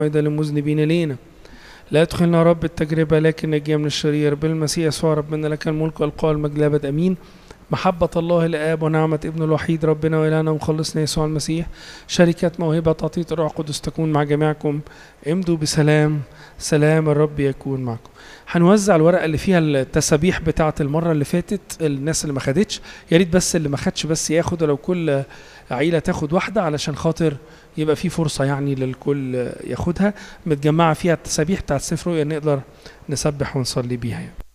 وإذا للمذنبين لينا لا تدخلنا رب التجربة لكن نجينا من الشرير بالمسيح يسوع ربنا لك الملك والقوة والمجد للأبد أمين محبة الله الآب ونعمة ابن الوحيد ربنا وإلهنا ومخلصنا يسوع المسيح شركة موهبة تعطية الروح القدس تكون مع جميعكم امضوا بسلام سلام الرب يكون معكم هنوزع الورقة اللي فيها التسابيح بتاعة المرة اللي فاتت الناس اللي ما خدتش يا ريت بس اللي ما خدش بس ياخد ولو كل عيلة تاخد واحدة علشان خاطر يبقى في فرصة يعني للكل ياخدها متجمعة فيها التسابيح بتاعة سفر رؤيا نقدر نسبح ونصلي بيها يعني.